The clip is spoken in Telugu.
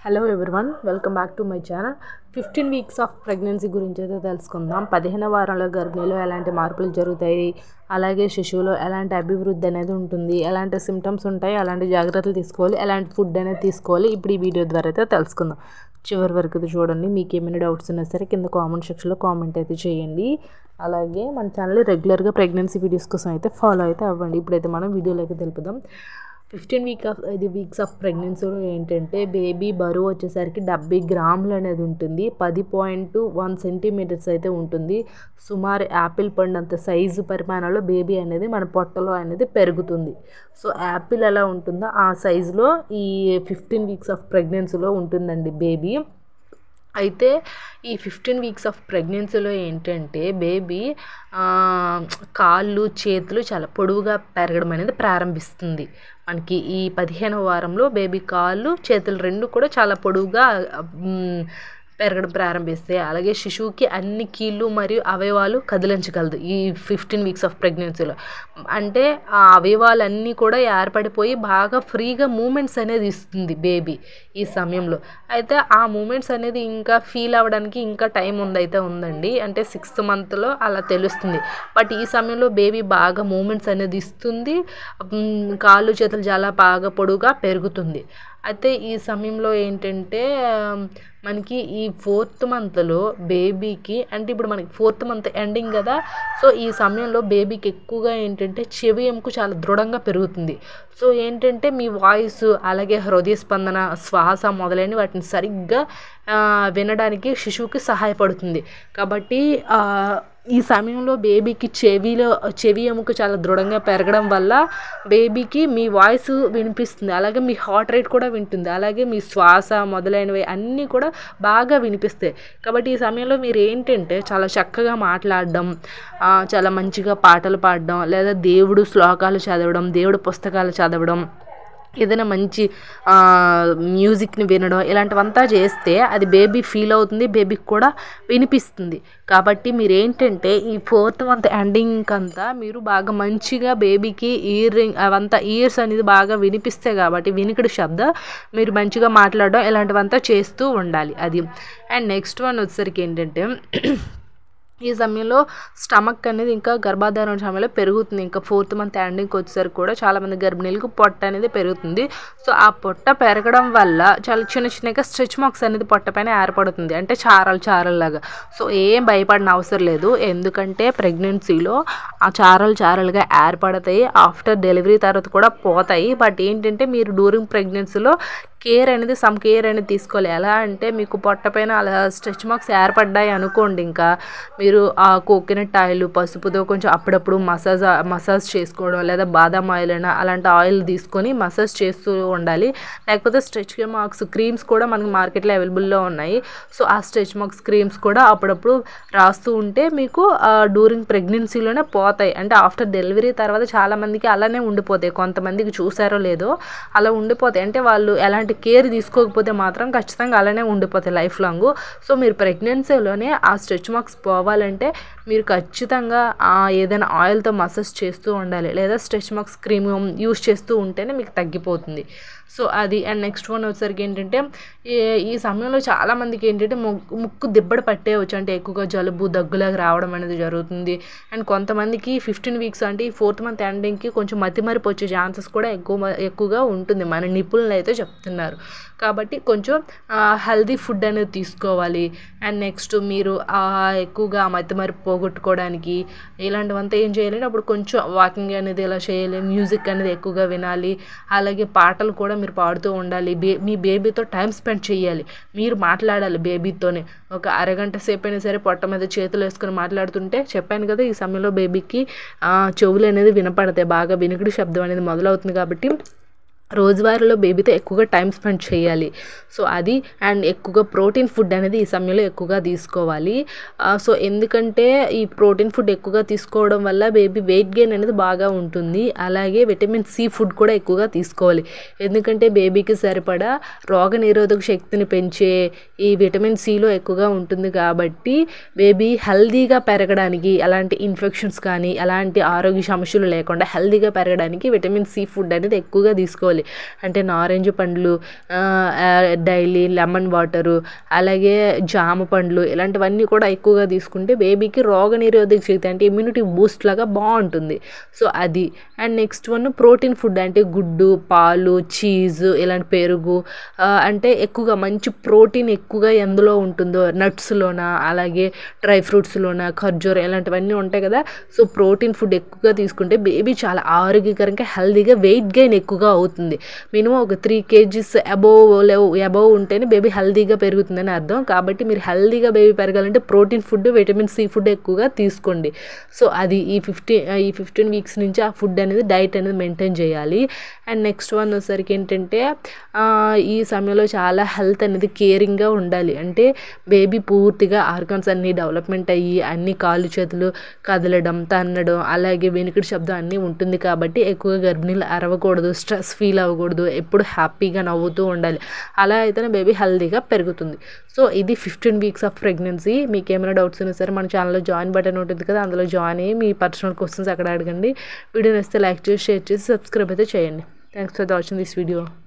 hello everyone welcome back to my channel fifteen weeks of pregnancy గురించి అయితే తెలుసుకుందాం పదిహేను వారంలో గర్భిణీలో ఎలాంటి మార్పులు జరుగుతాయి అలాగే శిశువులో ఎలాంటి అభివృద్ధి అనేది ఉంటుంది ఎలాంటి సిమ్టమ్స్ ఉంటాయి ఎలాంటి జాగ్రత్తలు తీసుకోవాలి ఎలాంటి ఫుడ్ అనేది తీసుకోవాలి ఇప్పుడు ఈ వీడియో ద్వారా అయితే తెలుసుకుందాం చివరి వరకు అయితే చూడండి మీకు ఏమైనా డౌట్స్ ఉన్నా సరే కింద కామెంట్ సెక్షన్లో కామెంట్ అయితే చేయండి అలాగే మన ఛానల్ రెగ్యులర్గా ప్రెగ్నెన్సీ వీడియోస్ కోసం అయితే ఫాలో అయితే అవ్వండి ఇప్పుడైతే మనం వీడియోలోకి తెలుపుదాం ఫిఫ్టీన్ వీక్ ఆఫ్ ఇది వీక్స్ ఆఫ్ ప్రెగ్నెన్సీలో ఏంటంటే బేబీ బరువు వచ్చేసరికి డెబ్బై గ్రాములు అనేది ఉంటుంది పది పాయింట్ వన్ సెంటీమీటర్స్ అయితే ఉంటుంది సుమారు యాపిల్ పండు అంత సైజు పరిమాణంలో బేబీ అనేది మన పొట్టలో అనేది పెరుగుతుంది సో యాపిల్ ఎలా ఉంటుందో ఆ సైజులో ఈ ఫిఫ్టీన్ వీక్స్ ఆఫ్ ప్రెగ్నెన్సీలో ఉంటుందండి బేబీ అయితే ఈ ఫిఫ్టీన్ వీక్స్ ఆఫ్ ప్రెగ్నెన్సీలో ఏంటంటే బేబీ కాళ్ళు చేతులు చాలా పొడవుగా పెరగడం అనేది ప్రారంభిస్తుంది మనకి ఈ పదిహేనవ వారంలో బేబీ కాళ్ళు చేతులు రెండు కూడా చాలా పొడవుగా పెరగడం ప్రారంభిస్తాయి అలాగే శిశువుకి అన్ని కీళ్ళు మరియు అవయవాలు కదిలించగలదు ఈ ఫిఫ్టీన్ వీక్స్ ఆఫ్ ప్రెగ్నెన్సీలో అంటే ఆ అవయవాలన్నీ కూడా ఏర్పడిపోయి బాగా ఫ్రీగా మూమెంట్స్ అనేది ఇస్తుంది బేబీ ఈ సమయంలో అయితే ఆ మూమెంట్స్ అనేది ఇంకా ఫీల్ అవ్వడానికి ఇంకా టైం ఉంది అయితే ఉందండి అంటే సిక్స్త్ మంత్లో అలా తెలుస్తుంది బట్ ఈ సమయంలో బేబీ బాగా మూమెంట్స్ అనేది ఇస్తుంది కాళ్ళు చేతులు చాలా బాగా పొడుగా పెరుగుతుంది అయితే ఈ సమయంలో ఏంటంటే మనకి ఈ ఫోర్త్ మంత్లో బేబీకి అంటే ఇప్పుడు మనకి ఫోర్త్ మంత్ ఎండింగ్ కదా సో ఈ సమయంలో బేబీకి ఎక్కువగా ఏంటంటే చెవి ఎముక చాలా దృఢంగా పెరుగుతుంది సో ఏంటంటే మీ వాయిస్ అలాగే హృదయ స్పందన శ్వాస మొదలైన వాటిని సరిగ్గా వినడానికి శిశువుకి సహాయపడుతుంది కాబట్టి ఈ సమయంలో బేబీకి చెవిలో చెవి ఎముక చాలా దృఢంగా పెరగడం వల్ల బేబీకి మీ వాయిస్ వినిపిస్తుంది అలాగే మీ హార్ట్ రేట్ కూడా వింటుంది అలాగే మీ శ్వాస మొదలైనవి అన్నీ కూడా బాగా వినిపిస్తాయి కాబట్టి ఈ సమయంలో మీరు ఏంటంటే చాలా చక్కగా మాట్లాడడం చాలా మంచిగా పాటలు పాడడం లేదా దేవుడు శ్లోకాలు చదవడం దేవుడు పుస్తకాలు చదవడం ఏదైనా మంచి మ్యూజిక్ని వినడం ఇలాంటివంతా చేస్తే అది బేబీ ఫీల్ అవుతుంది బేబీకి కూడా వినిపిస్తుంది కాబట్టి మీరు ఏంటంటే ఈ ఫోర్త్ మంత్ ఎండింగ్ అంతా మీరు బాగా మంచిగా బేబీకి ఇయర్ రింగ్ అవంతా ఇయర్స్ అనేది బాగా వినిపిస్తాయి కాబట్టి వినికిడి శబ్ద మీరు మంచిగా మాట్లాడడం ఇలాంటివంతా చేస్తూ ఉండాలి అది అండ్ నెక్స్ట్ వన్ వచ్చేసరికి ఏంటంటే ఈ సమయంలో స్టమక్ అనేది ఇంకా గర్భాధారణ సమయంలో పెరుగుతుంది ఇంకా ఫోర్త్ మంత్ ఎండింగ్కి వచ్చేసరికి కూడా చాలామంది గర్భిణీలకు పొట్ట అనేది పెరుగుతుంది సో ఆ పొట్ట పెరగడం వల్ల చాలా చిన్న చిన్నగా స్ట్రెచ్ మార్క్స్ అనేది పొట్ట పైన ఏర్పడుతుంది అంటే చారలు చారల్లాగా సో ఏం భయపడిన అవసరం లేదు ఎందుకంటే ప్రెగ్నెన్సీలో ఆ చారలు చారలుగా ఏర్పడతాయి ఆఫ్టర్ డెలివరీ తర్వాత కూడా పోతాయి బట్ ఏంటంటే మీరు డ్యూరింగ్ ప్రెగ్నెన్సీలో కేర్ అనేది సమ్ కేర్ అనేది తీసుకోవాలి ఎలా అంటే మీకు పొట్ట పైన అలా స్ట్రెచ్ మార్క్స్ ఏర్పడ్డాయి అనుకోండి ఇంకా మీరు ఆ కోకోనట్ ఆయిల్ పసుపుతో కొంచెం అప్పుడప్పుడు మసాజ్ మసాజ్ చేసుకోవడం లేదా బాదాం ఆయిల్ అయినా అలాంటి ఆయిల్ తీసుకొని మసాజ్ చేస్తూ ఉండాలి లేకపోతే స్ట్రెచ్ మార్క్స్ క్రీమ్స్ కూడా మనకి మార్కెట్లో అవైలబుల్లో ఉన్నాయి సో ఆ స్ట్రెచ్ మార్క్స్ క్రీమ్స్ కూడా అప్పుడప్పుడు రాస్తూ ఉంటే మీకు డ్యూరింగ్ ప్రెగ్నెన్సీలోనే పోతాయి అంటే ఆఫ్టర్ డెలివరీ తర్వాత చాలామందికి అలానే ఉండిపోతాయి కొంతమందికి చూసారో లేదో అలా ఉండిపోతాయి అంటే వాళ్ళు ఎలాంటి కేర్ తీసుకోకపోతే మాత్రం ఖచ్చితంగా అలానే ఉండిపోతాయి లైఫ్ లాంగ్ సో మీరు ప్రెగ్నెన్సీలోనే ఆ స్ట్రెచ్ మార్క్స్ పోవాలంటే మీరు ఖచ్చితంగా ఏదైనా ఆయిల్తో మసాజ్ చేస్తూ ఉండాలి లేదా స్ట్రెచ్ మార్క్స్ క్రీమ్ యూస్ చేస్తూ ఉంటేనే మీకు తగ్గిపోతుంది సో అది అండ్ నెక్స్ట్ వన్ వచ్చేసరికి ఏంటంటే ఈ సమయంలో చాలామందికి ఏంటంటే ముక్కు ముక్కు దిబ్బడ పట్టేయచ్చు అంటే ఎక్కువగా జలుబు దగ్గులాగా రావడం అనేది జరుగుతుంది అండ్ కొంతమందికి ఫిఫ్టీన్ వీక్స్ అంటే ఈ ఫోర్త్ మంత్ ఎండింగ్కి కొంచెం మతిమరిపు వచ్చే ఛాన్సెస్ కూడా ఎక్కువ ఎక్కువగా ఉంటుంది మన నిపుణులు అయితే చెప్తున్నారు కాబట్టి కొంచెం హెల్దీ ఫుడ్ అనేది తీసుకోవాలి అండ్ నెక్స్ట్ మీరు ఎక్కువగా మతిమరిపు పోగొట్టుకోవడానికి ఇలాంటివంతా ఏం చేయాలంటే అప్పుడు కొంచెం వాకింగ్ అనేది ఇలా చేయాలి మ్యూజిక్ అనేది ఎక్కువగా వినాలి అలాగే పాటలు కూడా మీరు పాడుతూ ఉండాలి బే మీ బేబీతో టైం స్పెండ్ చేయాలి మీరు మాట్లాడాలి బేబీతోనే ఒక అరగంట సేపు అయినా సరే పొట్ట మీద చేతులు వేసుకొని మాట్లాడుతుంటే చెప్పాను కదా ఈ సమయంలో బేబీకి చెవులు అనేది వినపడతాయి బాగా వినికిడి శబ్దం అనేది మొదలవుతుంది కాబట్టి రోజువారీలో బేబీతో ఎక్కువగా టైం స్పెండ్ చేయాలి సో అది అండ్ ఎక్కువగా ప్రోటీన్ ఫుడ్ అనేది ఈ సమయంలో ఎక్కువగా తీసుకోవాలి సో ఎందుకంటే ఈ ప్రోటీన్ ఫుడ్ ఎక్కువగా తీసుకోవడం వల్ల బేబీ వెయిట్ గెయిన్ అనేది బాగా ఉంటుంది అలాగే విటమిన్ సి ఫుడ్ కూడా ఎక్కువగా తీసుకోవాలి ఎందుకంటే బేబీకి సరిపడా రోగ నిరోధక శక్తిని పెంచే ఈ విటమిన్ సిలో ఎక్కువగా ఉంటుంది కాబట్టి బేబీ హెల్దీగా పెరగడానికి ఎలాంటి ఇన్ఫెక్షన్స్ కానీ ఎలాంటి ఆరోగ్య సమస్యలు లేకుండా హెల్దీగా పెరగడానికి విటమిన్ సి ఫుడ్ అనేది ఎక్కువగా తీసుకోవాలి తీసుకోవాలి అంటే నారింజ పండ్లు డైలీ లెమన్ వాటరు అలాగే జామ పండ్లు ఇలాంటివన్నీ కూడా ఎక్కువగా తీసుకుంటే బేబీకి రోగనిరోధక శక్తి అంటే ఇమ్యూనిటీ బూస్ట్ లాగా బాగుంటుంది సో అది and next one protein food అంటే గుడ్డు పాలు చీజ్ ఇలాంటి పెరుగు ఆ, అంటే ఎక్కువగా మంచి ప్రోటీన్ ఎక్కువగా ఎందులో ఉంటుందో నట్స్లోన అలాగే డ్రై ఫ్రూట్స్లోన ఖర్జూర ఇలాంటివన్నీ ఉంటాయి కదా సో ప్రోటీన్ ఫుడ్ ఎక్కువగా తీసుకుంటే బేబీ చాలా ఆరోగ్యకరంగా హెల్దీగా వెయిట్ గెయిన్ ఎక్కువగా అవుతుంది మినిమం ఒక త్రీ కేజీస్ అబోవ్ అబోవ్ ఉంటేనే బేబీ హెల్దీగా పెరుగుతుందని అర్థం కాబట్టి మీరు హెల్దీగా బేబీ పెరగాలంటే protein food vitamin C food ఎక్కువగా తీసుకోండి సో అది ఈ ఫిఫ్టీ ఈ ఫిఫ్టీన్ వీక్స్ నుంచి ఆ ఫుడ్ అనేది డైట్ అనేది మెయింటైన్ చేయాలి అండ్ నెక్స్ట్ వన్ వచ్చేసరికి ఏంటంటే ఆ, ఈ సమయంలో చాలా హెల్త్ అనేది కేరింగ్గా ఉండాలి అంటే బేబీ పూర్తిగా ఆర్గాన్స్ అన్నీ డెవలప్మెంట్ అయ్యి అన్ని కాళ్ళు చేతులు కదలడం తన్నడం అలాగే వెనుకటి శబ్దం అన్నీ ఉంటుంది కాబట్టి ఎక్కువగా గర్భిణీలు అరవకూడదు స్ట్రెస్ ఫీల్ అవ్వకూడదు ఎప్పుడు హ్యాపీగా నవ్వుతూ ఉండాలి అలా అయితేనే బేబీ హెల్తీగా పెరుగుతుంది సో ఇది ఫిఫ్టీన్ వీక్స్ ఆఫ్ ప్రెగ్నెన్సీ మీకు ఏమైనా డౌట్స్ ఉన్నా సరే మన ఛానల్లో జాయిన్ బటన్ ఉంటుంది కదా అందులో జాయిన్ అయ్యి మీ పర్సనల్ క్వశ్చన్స్ అక్కడ అడగండి వీడియో నచ్చితే లైక్ చేసి షేర్ చేసి సబ్స్క్రైబ్ అయితే చేయండి thanks for watching this video